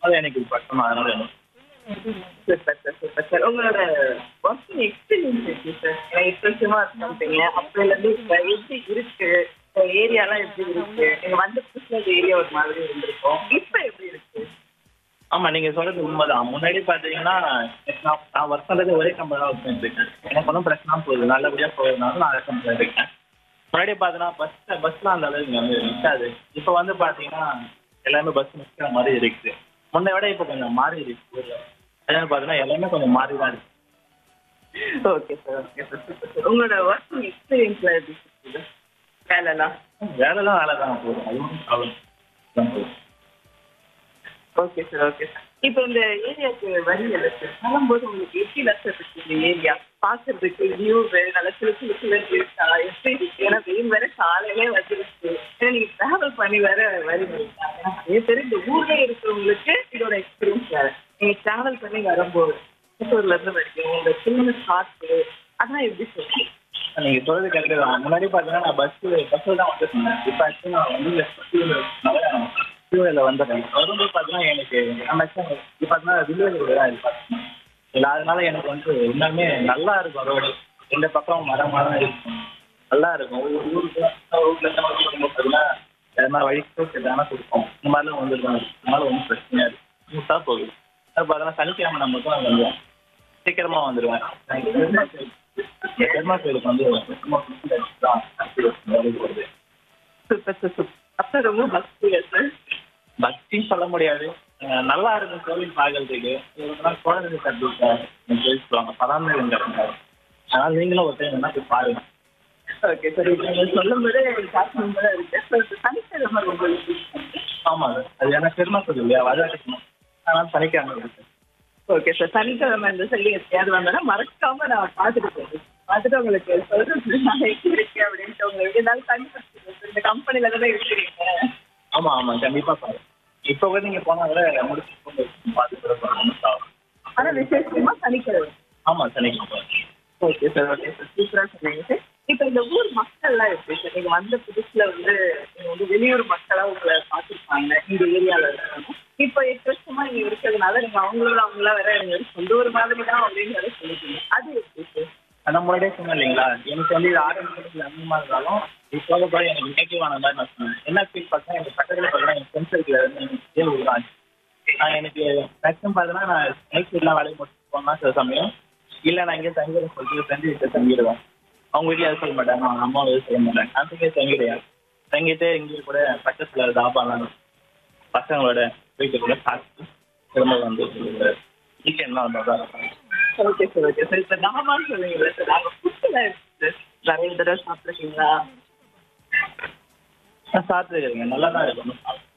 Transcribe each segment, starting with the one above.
அது எனக்கு பக்கம் அதனால எனக்கு சூப்பர் சார் சூப்பர் சார் உங்களோட ஒர்க்கிங் எக்ஸ்பீரியன்ஸ் எப்படி சார் ஏன்னா இப்போ சும்மா இருந்தீங்க அப்போலேருந்து இப்போ எப்படி இருக்கு ஏரியாலாம் எப்படி இருக்கு நீங்க வந்த புதுசுல இந்த ஏரியா ஒரு மாதிரி இருந்திருக்கும் இப்போ எப்படி இருக்கு ஆமா நீங்க சொல்றது உண்மைதான் முன்னாடி பாத்தீங்கன்னா நான் நான் ஒர்க் பண்றது ஒரே கம்பெனி தான் ஒர்க் பண்ணிட்டு இருக்கேன் எனக்கு ஒன்றும் பிரச்சனை போகுது நல்லபடியா போகுதுனால நான் ஒர்க் பண்ணிட்டு இருக்கேன் முன்னாடி பார்த்தீங்கன்னா பஸ் பஸ்லாம் அந்த அளவுக்கு வந்து நிற்காது இப்போ வந்து பாத்தீங்கன்னா எல்லாமே பஸ் நிற்கிற மாதிரி இருக்குது முன்னை விட இப்போ கொஞ்சம் மாறி இருக்கு அதனால பார்த்தீங்கன்னா எல்லாமே கொஞ்சம் மாறி தான் இருக்கு okay sir okay sir super sir உங்களோட ஒர்க்கிங் எக்ஸ்பீரியன்ஸ்ல எப்படி இருக்குது வேலைலாம் வேலைலாம் வேலை தான் போகுது அது ஒன்றும் ப்ராப்ளம் தான் போகுது ஓகே சார் ஓகே சார் இப்போ இந்த ஏரியாவுக்கு வரீங்கல்ல சார் வரும்போது உங்களுக்கு எப்படி லட்சம் இருக்கு இந்த ஏரியா பார்க்கறதுக்கு வியூ நல்ல சிலு சிலு சிலு இருக்கா எப்படி இருக்கு ஏன்னா வெயில் வேற காலையிலே வந்துருச்சு ஏன்னா நீங்க டிராவல் பண்ணி வேற வரீங்க ஏன்னா நிறைய பேர் இந்த ஊர்ல இருக்கிறவங்களுக்கு இதோட எக்ஸ்பீரியன்ஸ் வேற நீங்க டிராவல் பண்ணி வரும்போது திருப்பூர்ல இருந்து வரீங்க உங்க சின்ன காற்று அதான் எப்படி சொல்றீங்க நீங்க சொல்றது கரெக்டு தான் முன்னாடி பாத்தீங்கன்னா நான் பஸ் பஸ்ல தான் வந்து சொன்னேன் இப்போ ஆக்சுவலி நான் வந்து டூவீலர்ல வந்துடுறேன் வரும்போது பாத்தீங்கன்னா எனக்கு நம்ம இப்போ பார்த்தீங்கன்னா வில்லேஜ் ரோடு தான் இது பார்த்தீங்கன்னா இல்லை அதனால எனக்கு வந்து இன்னுமே நல்லா இருக்கும் ரோடு ரெண்டு பக்கம் மரமாக தான் இருக்கும் நல்லா இருக்கும் ஒவ்வொரு ஊருக்கு ஊர்ல இருந்து வந்து வரும்போது பார்த்தீங்கன்னா எதனா வழிக்கு எதனா கொடுப்போம் இந்த மாதிரிலாம் வந்துருக்காங்க அதனால ஒன்றும் பிரச்சனையா இருக்கு ஸ்மூத்தாக போகுது அது பார்த்தீங்கன்னா சனிக்கிழமை நம்ம மட்டும் வந்துடுவோம் சீக்கிரமா வந்துடுவேன் பெருமா கோயிலுக்கு வந்து சும்மா சுத்தி வருது சூப்பர் சார் சூப்பர் அப்ப ரொம்ப பக்தியா சார் பக்தி சொல்ல முடியாது அஹ் நல்லா இருக்கும் கோவில் பார்க்கறதுக்கு இவங்கெல்லாம் குழந்தை கற்றுக்க கோயில் சொல்லுவாங்க பதாமே இருந்தாங்க அதனால நீங்களும் ஒரு டைம் என்ன போய் பாருங்க ஓகே சார் இப்போ நீங்க சொல்லும் போது பார்க்கணும் போல இருக்கு சார் சனிக்கிழமை ரொம்ப பிடிக்கும். ஆமாங்க அது ஏன்னா பெருமா கோயில் இல்லையா வரவேற்கணும் அதனால சனிக்கிழமை இருக்கு ஓகே சார் சனிக்கிழமை இந்த சரி எப்பயாவது வந்தோன்னா மறக்காம நான் பார்த்துட்டு போகிறேன் பார்த்துட்டு உங்களுக்கு சொல்றது நான் எப்படி இருக்கு அப்படின்ட்டு உங்களுக்கு இருந்தாலும் கண்டுபிடிச்சிருக்கேன் இந்த கம்பெனில தானே இருக்கிறீங்க ஆமா ஆமா கண்டிப்பா பாருங்க இப்போ கூட நீங்க போனா கூட முடிச்சு கொண்டு பார்த்து கூட ஆனா விசேஷமா சனிக்கிழமை ஆமா சனிக்கிழமை ஓகே சார் ஓகே சார் சூப்பரா சொன்னீங்க சார் இப்போ இந்த ஊர் மக்கள்லாம் எப்படி சார் நீங்க வந்த புதுசுல வந்து நீங்க வந்து வெளியூர் மக்களா உங்களை பார்த்துருப்பாங்க இந்த ஏரியால இருக்காங்க இப்போ எட்டு வருஷமா இங்க இருக்கிறதுனால நீங்க அவங்களோட அவங்களா வேற நீங்க ஒரு சொந்த ஒரு மாதிரி தான் அப்படின்னு வேற சொல்லிட்டீங்க அது எப்படி சார் நான் முன்னாடியே சொன்னேன் இல்லைங்களா எனக்கு வந்து இது ஆரம்பத்தில் அதிகமாக இருந்தாலும் இது போக போக எனக்கு நெகட்டிவ் ஆன மாதிரி நான் சொன்னேன் என்ன ஃபீல் பார்த்தா எனக்கு பக்கத்தில் பார்த்தீங்கன்னா என் ஃப்ரெண்ட்ஸ் இருக்கிற ஊர் தான் நான் எனக்கு மேக்ஸிமம் பார்த்தீங்கன்னா நான் நைட் எல்லாம் வேலைக்கு முடிச்சு போனா சில சமயம் இல்லை நான் இங்கே தங்கிடுறேன் சொல்லிட்டு ஃப்ரெண்டு வீட்டில் தங்கிடுவேன் அவங்க வீட்டில் எதுவும் சொல்ல மாட்டாங்க அவங்க அம்மா எதுவும் சொல்ல மாட்டாங்க நான் இங்கே தங்கிடுவேன் தங்கிட்டு இங்கே கூட பக்கத்தில் தாபாலாம் பசங்களோட வீட்டு கூட சாப்பிட்டு திரும்ப வந்து வீக்கெண்ட்லாம் வந்து தான் இருப்பேன் ஓகே சார் ஓகே சார் இப்போ நாமான்னு சொல்லுவீங்களா சார் நாங்கள் ஃபுட்டில் இருக்கு சார் நிறைய தடவை சாப்பிட்ருக்கீங்களா நான் சாப்பிட்டுருக்கேங்க நல்லா தான் இருக்கும்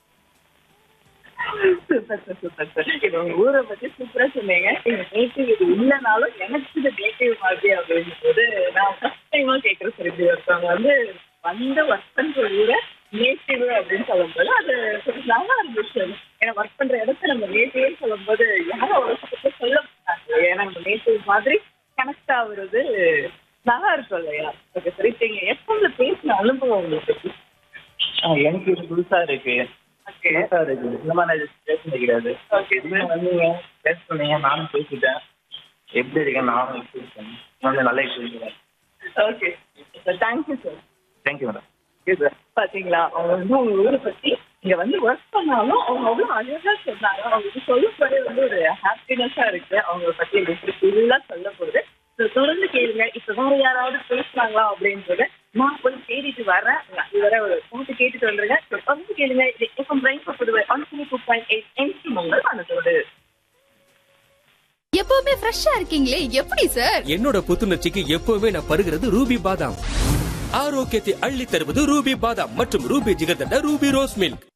சூப்பர் சார் சூப்பர் சார் இது உங்க ஊரை பத்தி சூப்பரா சொன்னீங்க எங்க நேட்டிவ் இது இல்லைனாலும் எனக்கு இது நேட்டிவ் மாதிரி அப்படின்னும் போது நான் ஃபர்ஸ்ட் டைமா கேட்குறேன் சார் இப்படி ஒருத்தவங்க வந்து வந்து ஒர்க் பண்ற ஊரை நேட்டிவ் அப்படின்னு சொல்லும்போது அது கொஞ்சம் நல்லா இருந்துச்சு சார் ஏன்னா ஒர்க் பண்ற இடத்த நம்ம நேட்டிவ்னு சொல்லும்போது யாரும் அவ்வளோ சூப்பராக சொல்ல மாட்டாங்க ஏன்னா நம்ம நேட்டிவ் மாதிரி கனெக்ட் ஆகுறது நல்லா இருக்கும் இல்லையா ஓகே சார் இப்போ இங்கே எப்போ பேசின அனுபவம் உங்களுக்கு எப்படி? ஆ, எனக்கு இது புதுசா இருக்கு ஓகே புதுசா இருக்கு இந்த மாதிரி நான் பேசுனது கிடையாது ஓகே நீங்க சார் வந்தீங்க பேச சொன்னீங்க நானும் பேசிட்டேன் எப்படி இருக்கேன் நானும் எக்ஸ்பீரியன்ஸ் வந்து நல்லா experience okay sir thank you sir thank you madam பாத்தீங்களா அவங்க வந்து உங்க ஊரை பத்தி இங்க வந்து ஒர்க் பண்ணாலும் அவங்க அவ்வளவு அழகா சொன்னாங்க அவங்களுக்கு சொல்லும் போதே வந்து ஒரு ஹாப்பினஸா இருக்கு அவங்க பத்தி எனக்கு ஃபுல்லா சொல்ல போகுது So, தொடர்ந்து கேளுங்க இப்ப வேற யாராவது பேசுனாங்களா அப்படின்றத நான் போய் தேடிட்டு வரேன் இதுவரை ஒரு பாட்டு கேட்டுட்டு வந்துருங்க So, தொடர்ந்து கேளுங்க இது FM brain Puduvai one two point eight MC Mangal மனதோடு எப்பவுமே ஃப்ரெஷ்ஷா இருக்கீங்களே எப்படி சார் என்னோட புத்துணர்ச்சிக்கு எப்பவுமே நான் பருகிறது ரூபி பாதாம் ஆரோக்கியத்தை அள்ளி தருவது ரூபி பாதாம் மற்றும் Ruby jigarthanda Ruby rose milk